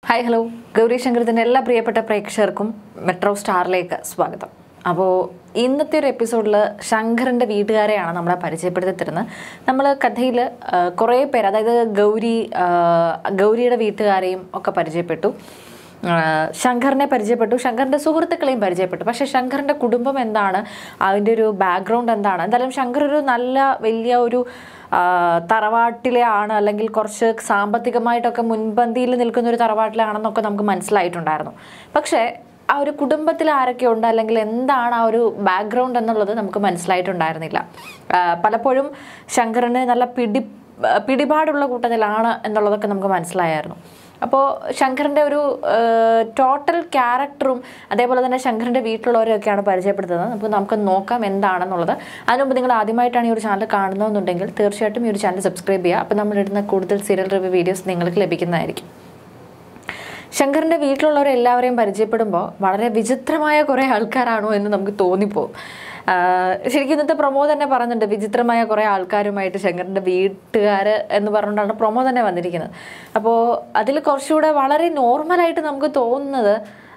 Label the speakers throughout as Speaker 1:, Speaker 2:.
Speaker 1: hi hello Gauri ശങ്കരത്തിൻ്റെ എല്ലാ പ്രിയപ്പെട്ട പ്രേക്ഷകർക്കും മെട്രോ സ്റ്റാറിലേക്ക് സ്വാഗതം അപ്പോൾ ഇന്നത്തെ ഒരു എപ്പിസോഡിൽ ശങ്കറിൻ്റെ വീട്ടുകാരെയാണ് നമ്മളെ പരിചയപ്പെടുത്തി തരുന്നത് നമ്മൾ കഥയിൽ കുറേ പേര് അതായത് ഗൗരി ആ, ഗൗരിയുടെ വീട്ടുകാരെയും ഒക്കെ പരിചയപ്പെട്ടു ആ, ശങ്കറിനെ പരിചയപ്പെട്ടു ശങ്കറിൻ്റെ സുഹൃത്തുക്കളെയും പരിചയപ്പെട്ടു പക്ഷേ ശങ്കറിൻ്റെ കുടുംബം എന്താണ് അതിൻ്റെ ഒരു ബാക്ക്ഗ്രൗണ്ട് എന്താണ് എന്തായാലും ശങ്കർ ഒരു നല്ല വലിയ ഒരു ആ, തറവാട്ടിലെ ആണ് അല്ലെങ്കിൽ കുറച്ച് സാമ്പത്തികമായിട്ടൊക്കെ മുൻപന്തിയിൽ നിൽക്കുന്ന ഒരു തറവാട്ടിലാണെന്നൊക്കെ നമുക്ക് മനസ്സിലായിട്ടുണ്ടായിരുന്നു പക്ഷേ ആ ഒരു കുടുംബത്തിൽ ആരൊക്കെ ഉണ്ട് അല്ലെങ്കിൽ എന്താണ് ആ ഒരു ബാക്ക്ഗ്രൗണ്ട് എന്നുള്ളത് നമുക്ക് മനസ്സിലായിട്ടുണ്ടായിരുന്നില്ല ആ, പലപ്പോഴും ശങ്കറിന് നല്ല പിടി പിടിപാടുള്ള കൂട്ടത്തിലാണ് എന്നുള്ളതൊക്കെ നമുക്ക് മനസ്സിലായായിരുന്നു അപ്പോൾ ശങ്കറിൻ്റെ ഒരു ടോട്ടൽ ക്യാരക്ടറും അതേപോലെ തന്നെ ശങ്കറിൻ്റെ വീട്ടിലുള്ളവരെയൊക്കെയാണ് പരിചയപ്പെടുത്തുന്നത് നമുക്ക് നമുക്ക് നോക്കാം എന്താണെന്നുള്ളത് അതിനുമുമ്പ് നിങ്ങൾ ആദ്യമായിട്ടാണ് ഈ ഒരു ചാനൽ കാണുന്നതെന്നുണ്ടെങ്കിൽ തീർച്ചയായിട്ടും ഈ ഒരു ചാനൽ സബ്സ്ക്രൈബ് ചെയ്യുക അപ്പോൾ നമ്മളിടുന്ന കൂടുതൽ സീരിയൽ റിവ്യൂ വീഡിയോസ് നിങ്ങൾക്ക് ലഭിക്കുന്നതായിരിക്കും ശങ്കറിൻ്റെ വീട്ടിലുള്ളവരെ എല്ലാവരെയും പരിചയപ്പെടുമ്പോൾ വളരെ വിചിത്രമായ കുറേ ആൾക്കാരാണോ എന്ന് നമുക്ക് തോന്നിപ്പോവും ആഹ് ശരിക്കും ഇന്നത്തെ പ്രൊമോ തന്നെ പറയുന്നുണ്ട് വിചിത്രമായ കുറേ ആൾക്കാരുമായിട്ട് ശങ്കറിൻ്റെ വീട്ടുകാർ എന്ന് പറഞ്ഞുകൊണ്ടാണ് പ്രൊമോ തന്നെ വന്നിരിക്കുന്നത് അപ്പോൾ അതിൽ കുറച്ചുകൂടെ വളരെ നോർമലായിട്ട് നമുക്ക് തോന്നുന്നത്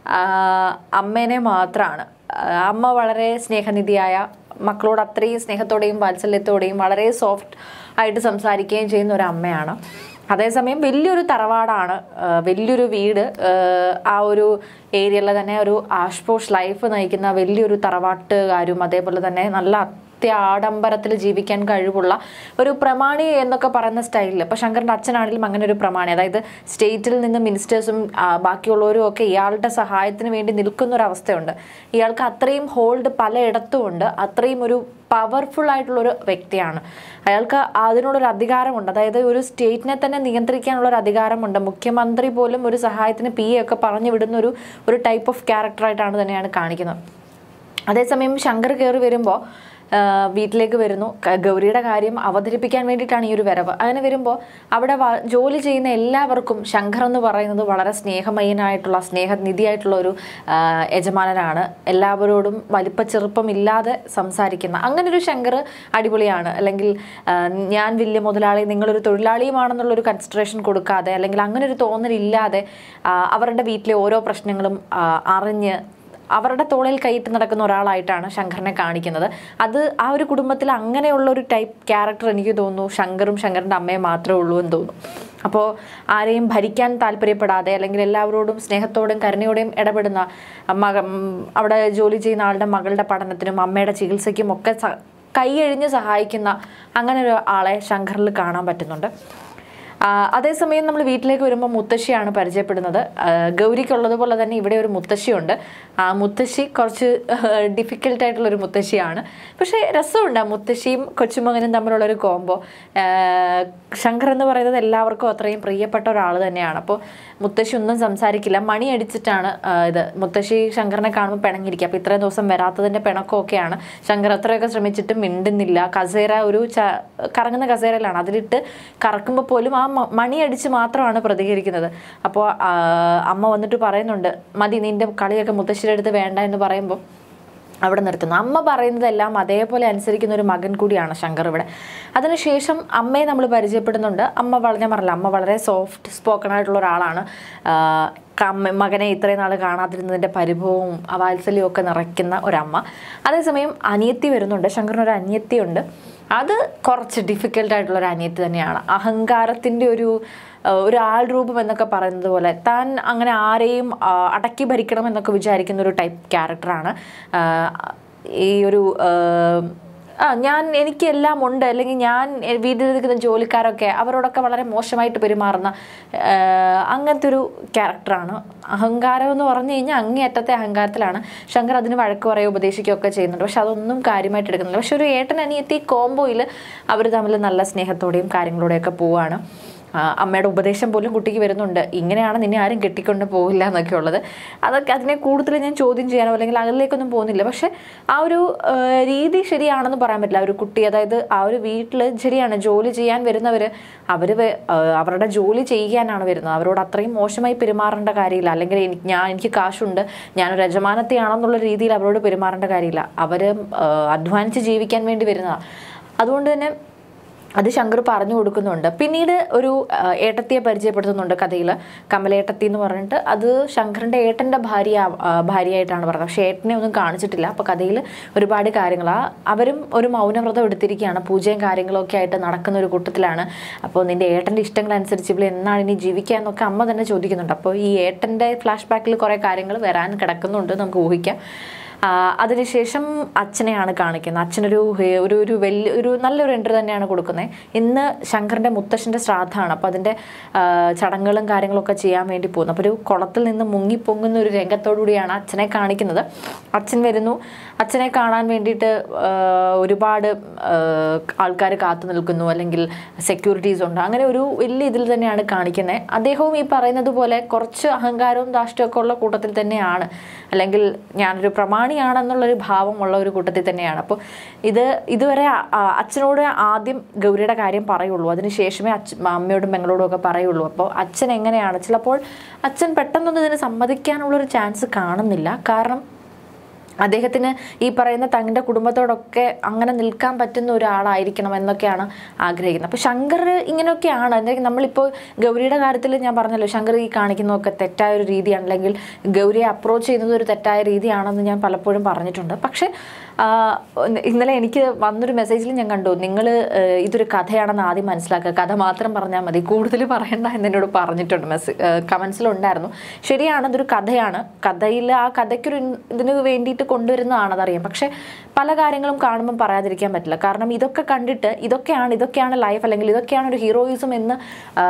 Speaker 1: ആഹ് അമ്മേനെ മാത്രമാണ് ആഹ് അമ്മ വളരെ സ്നേഹനിധിയായ മക്കളോട് അത്രയും സ്നേഹത്തോടെയും വാത്സല്യത്തോടെയും വളരെ സോഫ്റ്റ് ആയിട്ട് സംസാരിക്കുകയും ചെയ്യുന്ന ഒരു അമ്മയാണ് അതേസമയം വലിയൊരു തറവാടാണ് ആ, വലിയൊരു വീട് ആ, ആ ഒരു ഏരിയയിലെ തന്നെ ഒരു ആഷ്പോഷ് ലൈഫ് നയിക്കുന്ന വലിയൊരു തറവാട്ടുകാരും അതേപോലെ തന്നെ നല്ല അത്യാഡംബരത്തിൽ ജീവിക്കാൻ കഴിവുള്ള ഒരു പ്രമാണി എന്നൊക്കെ പറയുന്ന സ്റ്റൈലിൽ ഇപ്പോൾ ശങ്കറിൻ്റെ അച്ഛനാണെങ്കിലും അങ്ങനെ ഒരു പ്രമാണി അതായത് സ്റ്റേറ്റിൽ നിന്ന് മിനിസ്റ്റേഴ്സും ആ, ബാക്കിയുള്ളവരും ഒക്കെ ഇയാളുടെ സഹായത്തിന് വേണ്ടി നിൽക്കുന്ന ഒരു അവസ്ഥയുണ്ട് ഇയാൾക്ക് അത്രയും ഹോൾഡ് പലയിടത്തും ഉണ്ട് അത്രയും ഒരു പവർഫുൾ ആയിട്ടുള്ള ഒരു വ്യക്തിയാണ് അയാൾക്ക് അതിനുള്ളൊരു അധികാരമുണ്ട് അതായത് ഒരു സ്റ്റേറ്റിനെ തന്നെ നിയന്ത്രിക്കാനുള്ള ഒരു അധികാരമുണ്ട് മുഖ്യമന്ത്രി പോലും ഒരു സഹായത്തിന് പി എ ഒക്കെ പറഞ്ഞു വിടുന്ന ഒരു ഒരു ടൈപ്പ് ഓഫ് ക്യാരക്ടറായിട്ടാണ് തന്നെയാണ് കാണിക്കുന്നത് അതേസമയം ശങ്കർ കയറി വരുമ്പോൾ വീട്ടിലേക്ക് വരുന്നു ക- ഗൗരിയുടെ കാര്യം അവതരിപ്പിക്കാൻ വേണ്ടിയിട്ടാണ് ഈ ഒരു വരവ് അങ്ങനെ വരുമ്പോൾ അവിടെ വ- ജോലി ചെയ്യുന്ന എല്ലാവർക്കും ശങ്കർ എന്ന് പറയുന്നത് വളരെ സ്നേഹമയനായിട്ടുള്ള സ്നേഹനിധിയായിട്ടുള്ള ഒരു ആ, യജമാനനാണ് എല്ലാവരോടും വലിപ്പ ചെറുപ്പമില്ലാതെ സംസാരിക്കുന്ന അങ്ങനെ ഒരു ശങ്കർ അടിപൊളിയാണ് അല്ലെങ്കിൽ ആ, ഞാൻ വലിയ മുതലാളി നിങ്ങളൊരു തൊഴിലാളിയുമാണെന്നുള്ളൊരു കൺസിഡറേഷൻ കൊടുക്കാതെ അല്ലെങ്കിൽ അങ്ങനെ ഒരു തോന്നലില്ലാതെ ആ, അവരുടെ വീട്ടിലെ ഓരോ പ്രശ്നങ്ങളും ആ, അറിഞ്ഞ് അവരുടെ തോളിൽ കൈയിട്ട് നടക്കുന്ന ഒരാളായിട്ടാണ് ശങ്കറിനെ കാണിക്കുന്നത് അത് ആ ഒരു കുടുംബത്തിൽ അങ്ങനെയുള്ള ഒരു ടൈപ്പ് ക്യാരക്ടർ എനിക്ക് തോന്നുന്നു ശങ്കറും ശങ്കറിൻ്റെ അമ്മയും മാത്രമേ ഉള്ളൂ എന്ന് തോന്നുന്നു അപ്പോൾ ആരെയും ഭരിക്കാൻ താല്പര്യപ്പെടാതെ അല്ലെങ്കിൽ എല്ലാവരോടും സ്നേഹത്തോടും കരുണയോടെയും ഇടപെടുന്ന മക ഉം, അവിടെ ജോലി ചെയ്യുന്ന ആളുടെ മകളുടെ പഠനത്തിനും അമ്മയുടെ ചികിത്സയ്ക്കും ഒക്കെ സ കൈയഴിഞ്ഞ് സഹായിക്കുന്ന അങ്ങനെ ഒരു ആളെ ശങ്കറിൽ കാണാൻ പറ്റുന്നുണ്ട് ആ, അതേസമയം നമ്മൾ വീട്ടിലേക്ക് വരുമ്പോൾ മുത്തശ്ശിയാണ് പരിചയപ്പെടുന്നത് ആ, ഗൗരിക്കുള്ളതുപോലെ തന്നെ ഇവിടെ ഒരു മുത്തശ്ശിയുണ്ട് ആ മുത്തശ്ശി കുറച്ച് ഡിഫിക്കൽട്ട് ആയിട്ടുള്ള ഒരു മുത്തശ്ശിയാണ് പക്ഷേ രസമുണ്ട് ആ മുത്തശ്ശിയും കൊച്ചുമകനും തമ്മിലുള്ള ഒരു കോംബോ ശങ്കർ എന്ന് പറയുന്നത് എല്ലാവർക്കും അത്രയും പ്രിയപ്പെട്ട ഒരാൾ തന്നെയാണ് അപ്പോൾ മുത്തശ്ശി ഒന്നും സംസാരിക്കില്ല മണി അടിച്ചിട്ടാണ് ആ, ഇത് മുത്തശ്ശി ശങ്കറിനെ കാണുമ്പോൾ പിണങ്ങിയിരിക്കുക അപ്പോൾ ഇത്രയും ദിവസം വരാത്തതിൻ്റെ പിണക്കമൊക്കെയാണ് ശങ്കർ അത്രയൊക്കെ ശ്രമിച്ചിട്ട് മിണ്ടുന്നില്ല കസേര ഒരു ച കറങ്ങുന്ന കസേരയിലാണ് അതിലിട്ട് കറക്കുമ്പോൾ പോലും ആ മ- മണി അടിച്ച് മാത്രമാണ് പ്രതികരിക്കുന്നത് അപ്പോൾ ആ, അമ്മ വന്നിട്ട് പറയുന്നുണ്ട് മതി നിന്റെ കളിയൊക്കെ മുത്തശ്ശിയുടെ അടുത്ത് വേണ്ട എന്ന് പറയുമ്പോൾ അവിടെ നിർത്തുന്നു അമ്മ പറയുന്നതെല്ലാം അതേപോലെ അനുസരിക്കുന്ന ഒരു മകൻ കൂടിയാണ് ശങ്കർ ഇവിടെ അതിനുശേഷം അമ്മയെ നമ്മൾ പരിചയപ്പെടുന്നുണ്ട് അമ്മ വള- ഞാൻ പറഞ്ഞില്ല അമ്മ വളരെ സോഫ്റ്റ് സ്പോക്കൺ ആയിട്ടുള്ള ഒരാളാണ് ആഹ് കമ്മ- മകനെ ഇത്രയും നാൾ കാണാതിരുന്നതിൻ്റെ പരിഭവവും ആ വാത്സല്യവും ഒക്കെ നിറയ്ക്കുന്ന ഒരമ്മ അതേസമയം അനിയത്തി വരുന്നുണ്ട് ശങ്കറിന് ഒരു അനിയത്തിയുണ്ട് അത് കുറച്ച് ഡിഫിക്കൽട്ട് ആയിട്ടുള്ള ഒരു അനിയത്തി തന്നെയാണ് അഹങ്കാരത്തിൻ്റെ ഒരു ആ, ഒരു ആൾ രൂപം എന്നൊക്കെ പറയുന്നത് പോലെ താൻ അങ്ങനെ ആരെയും ആ, അടക്കി ഭരിക്കണം എന്നൊക്കെ വിചാരിക്കുന്ന ഒരു ടൈപ്പ് ക്യാരക്ടറാണ് ആ, ഈ ഒരു ആ, ആ ഞാൻ എനിക്ക് എല്ലാം ഉണ്ട് അല്ലെങ്കിൽ ഞാൻ വീട്ടിൽ നിൽക്കുന്ന ജോലിക്കാരൊക്കെ അവരോടൊക്കെ വളരെ മോശമായിട്ട് പെരുമാറുന്ന ആ, അങ്ങനത്തെ ഒരു ക്യാരക്ടറാണ് അഹങ്കാരം എന്ന് പറഞ്ഞു കഴിഞ്ഞാൽ അങ്ങേയറ്റത്തെ അഹങ്കാരത്തിലാണ് ശങ്കർ അതിന് വഴക്ക് പറയുക ഉപദേശിക്കുകയൊക്കെ ചെയ്യുന്നുണ്ട് പക്ഷെ അതൊന്നും കാര്യമായിട്ട് എടുക്കുന്നില്ല പക്ഷെ ഒരു ഏട്ടൻ അനിയത്തി കോംബോയിൽ അവർ തമ്മിൽ നല്ല സ്നേഹത്തോടെയും കാര്യങ്ങളോടെയൊക്കെ പോവുകയാണ് ആ, അമ്മയുടെ ഉപദേശം പോലും കുട്ടിക്ക് വരുന്നുണ്ട് ഇങ്ങനെയാണ് നിന്നെ ആരും കെട്ടിക്കൊണ്ട് പോകില്ല എന്നൊക്കെ ഉള്ളത് അതൊക്കെ അതിനെ കൂടുതൽ ഞാൻ ചോദ്യം ചെയ്യാനോ അല്ലെങ്കിൽ അതിലേക്കൊന്നും പോകുന്നില്ല പക്ഷെ ആ ഒരു ആ, രീതി ശരിയാണെന്ന് പറയാൻ പറ്റില്ല ആ ഒരു കുട്ടി അതായത് ആ ഒരു വീട്ടിൽ ശരിയാണ് ജോലി ചെയ്യാൻ വരുന്നവർ അവർ അവരുടെ ജോലി ചെയ്യാനാണ് വരുന്നത് അവരോട് അത്രയും മോശമായി പെരുമാറേണ്ട കാര്യമില്ല അല്ലെങ്കിൽ എനിക്ക് ഞാൻ എനിക്ക് കാശുണ്ട് ഞാനൊരു യജമാനത്തെയാണെന്നുള്ള രീതിയിൽ അവരോട് പെരുമാറേണ്ട കാര്യമില്ല അവർ അധ്വാനിച്ച് ജീവിക്കാൻ വേണ്ടി വരുന്നതാണ് അതുകൊണ്ട് തന്നെ അത് ശങ്കർ പറഞ്ഞു കൊടുക്കുന്നുണ്ട് പിന്നീട് ഒരു ആ, ഏട്ടത്തിയെ പരിചയപ്പെടുത്തുന്നുണ്ട് കഥയിൽ കമലേട്ടത്തി എന്ന് പറഞ്ഞിട്ട് അത് ശങ്കറിൻ്റെ ഏട്ടൻ്റെ ഭാര്യ ആ, ഭാര്യയായിട്ടാണ് പറഞ്ഞത് പക്ഷേ ഏട്ടനെ ഒന്നും കാണിച്ചിട്ടില്ല അപ്പോൾ കഥയിൽ ഒരുപാട് കാര്യങ്ങൾ ആ അവരും ഒരു മൗനവ്രതം എടുത്തിരിക്കുകയാണ് പൂജയും കാര്യങ്ങളും ഒക്കെ ആയിട്ട് നടക്കുന്ന ഒരു കൂട്ടത്തിലാണ് അപ്പോൾ നിൻ്റെ ഏട്ടൻ്റെ ഇഷ്ടങ്ങളനുസരിച്ച് ഇവിടെ എന്നാണ് ഇനി ജീവിക്കുക എന്നൊക്കെ അമ്മ തന്നെ ചോദിക്കുന്നുണ്ട് അപ്പോൾ ഈ ഏട്ടൻ്റെ ഫ്ലാഷ് ബാക്കിൽ കുറേ കാര്യങ്ങൾ വരാൻ കിടക്കുന്നുണ്ട് നമുക്ക് ഊഹിക്കാം ആ, അതിനുശേഷം അച്ഛനെയാണ് കാണിക്കുന്നത് അച്ഛനൊരു ഹേ- ഒരു ഒരു വലിയ ഒരു നല്ലൊരു എൻട്രി തന്നെയാണ് കൊടുക്കുന്നത് ഇന്ന് ശങ്കറിൻ്റെ മുത്തശ്ശൻ്റെ ശ്രാദ്ധമാണ് അപ്പോൾ അതിൻ്റെ ആ, ചടങ്ങുകളും കാര്യങ്ങളൊക്കെ ചെയ്യാൻ വേണ്ടി പോകുന്നു അപ്പോൾ ഒരു കുളത്തിൽ നിന്ന് മുങ്ങിപ്പൊങ്ങുന്ന ഒരു രംഗത്തോടുകൂടിയാണ് അച്ഛനെ കാണിക്കുന്നത് അച്ഛൻ വരുന്നു അച്ഛനെ കാണാൻ വേണ്ടിയിട്ട് ആ, ഒരുപാട് ആൾക്കാർ കാത്തു നിൽക്കുന്നു അല്ലെങ്കിൽ സെക്യൂരിറ്റീസ് ഉണ്ട് അങ്ങനെ ഒരു വലിയ ഇതിൽ തന്നെയാണ് കാണിക്കുന്നത് അദ്ദേഹവും ഈ പറയുന്നത് പോലെ കുറച്ച് അഹങ്കാരവും ധാഷ്ട്യമൊക്കെ ഉള്ള കൂട്ടത്തിൽ തന്നെയാണ് അല്ലെങ്കിൽ ഞാനൊരു പ്രമാണിയാണെന്നുള്ളൊരു ഭാവമുള്ള ഒരു കൂട്ടത്തിൽ തന്നെയാണ് അപ്പോൾ ഇത് ഇതുവരെ അ- ആ- അച്ഛനോട് ആദ്യം ഗൗരിയുടെ കാര്യം പറയുള്ളൂ അതിനുശേഷമേ അച്ഛ അമ്മയോടും പെങ്ങളോടും ഒക്കെ പറയുള്ളൂ അപ്പോൾ അച്ഛൻ എങ്ങനെയാണ് ചിലപ്പോൾ അച്ഛൻ പെട്ടെന്നൊന്നും ഇതിന് സമ്മതിക്കാനുള്ളൊരു ചാൻസ് കാണുന്നില്ല കാരണം അദ്ദേഹത്തിന് ഈ പറയുന്ന തങ്ങളുടെ കുടുംബത്തോടൊക്കെ അങ്ങനെ നിൽക്കാൻ പറ്റുന്ന ഒരാളായിരിക്കണം എന്നൊക്കെയാണ് ആഗ്രഹിക്കുന്നത് അപ്പോൾ ശങ്കർ ഇങ്ങനെയൊക്കെയാണ് അല്ലെങ്കിൽ നമ്മളിപ്പോൾ ഗൗരിയുടെ കാര്യത്തിൽ ഞാൻ പറഞ്ഞല്ലോ ശങ്കർ ഈ കാണിക്കുന്നതൊക്കെ തെറ്റായ ഒരു രീതിയാണ് അല്ലെങ്കിൽ ഗൗരിയെ അപ്രോച്ച് ചെയ്യുന്നത് ഒരു തെറ്റായ രീതിയാണെന്ന് ഞാൻ പലപ്പോഴും പറഞ്ഞിട്ടുണ്ട് പക്ഷേ ആ, ഇന്നലെ എനിക്ക് വന്നൊരു മെസ്സേജിൽ ഞാൻ കണ്ടു നിങ്ങൾ ഇതൊരു കഥയാണെന്ന് ആദ്യം മനസ്സിലാക്കുക കഥ മാത്രം പറഞ്ഞാൽ മതി കൂടുതൽ പറയണ്ട എന്ന് എന്നോട് പറഞ്ഞിട്ടുണ്ട് മെസ്സേജ് കമൻസിലുണ്ടായിരുന്നു ശരിയാണ് ഇതൊരു കഥയാണ് കഥയിൽ ആ കഥയ്ക്കൊരു ഇൻ- ഇതിന് വേണ്ടിയിട്ട് കൊണ്ടുവരുന്നതാണ് അതറിയാം പക്ഷെ പല കാര്യങ്ങളും കാണുമ്പം പറയാതിരിക്കാൻ പറ്റില്ല കാരണം ഇതൊക്കെ കണ്ടിട്ട് ഇതൊക്കെയാണ് ഇതൊക്കെയാണ് ലൈഫ് അല്ലെങ്കിൽ ഇതൊക്കെയാണ് ഒരു ഹീറോയിസം എന്ന് ആ,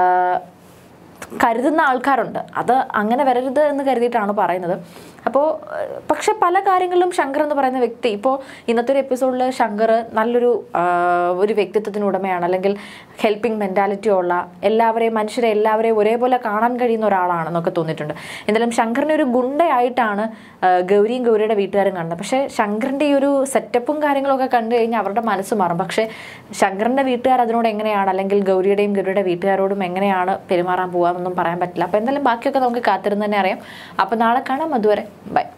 Speaker 1: കരുതുന്ന ആൾക്കാരുണ്ട് അത് അങ്ങനെ വരരുത് എന്ന് കരുതിയിട്ടാണ് പറയുന്നത് അപ്പോൾ പക്ഷെ പല കാര്യങ്ങളിലും ശങ്കർ എന്ന് പറയുന്ന വ്യക്തി ഇപ്പോൾ ഇന്നത്തെ ഒരു എപ്പിസോഡിൽ ശങ്കർ നല്ലൊരു ആ, ഒരു വ്യക്തിത്വത്തിന് ഉടമയാണ് അല്ലെങ്കിൽ ഹെൽപ്പിംഗ് മെൻറ്റാലിറ്റി ഉള്ള എല്ലാവരെയും മനുഷ്യരെ എല്ലാവരെയും ഒരേപോലെ കാണാൻ കഴിയുന്ന ഒരാളാണെന്നൊക്കെ തോന്നിയിട്ടുണ്ട് എന്തായാലും ശങ്കറിനെ ഒരു ഗുണ്ടയായിട്ടാണ് ആ, ഗൗരിയും ഗൗരിയുടെ വീട്ടുകാരും കാണുന്നത് പക്ഷേ ശങ്കറിൻ്റെ ഈ ഒരു സെറ്റപ്പും കാര്യങ്ങളൊക്കെ കണ്ടു കഴിഞ്ഞാൽ അവരുടെ മനസ്സ് മാറും പക്ഷേ ശങ്കറിൻ്റെ വീട്ടുകാർ അതിനോട് എങ്ങനെയാണ് അല്ലെങ്കിൽ ഗൗരിയുടെയും ഗൗരിയുടെ വീട്ടുകാരോടും എങ്ങനെയാണ് പെരുമാറാൻ പോകാമെന്നൊന്നും പറയാൻ പറ്റില്ല അപ്പോൾ എന്തായാലും ബാക്കിയൊക്കെ നമുക്ക് കാത്തിരുന്ന് തന്നെ അറിയാം അപ്പോൾ നാളെ കാണാം അതുവരെ ബൈ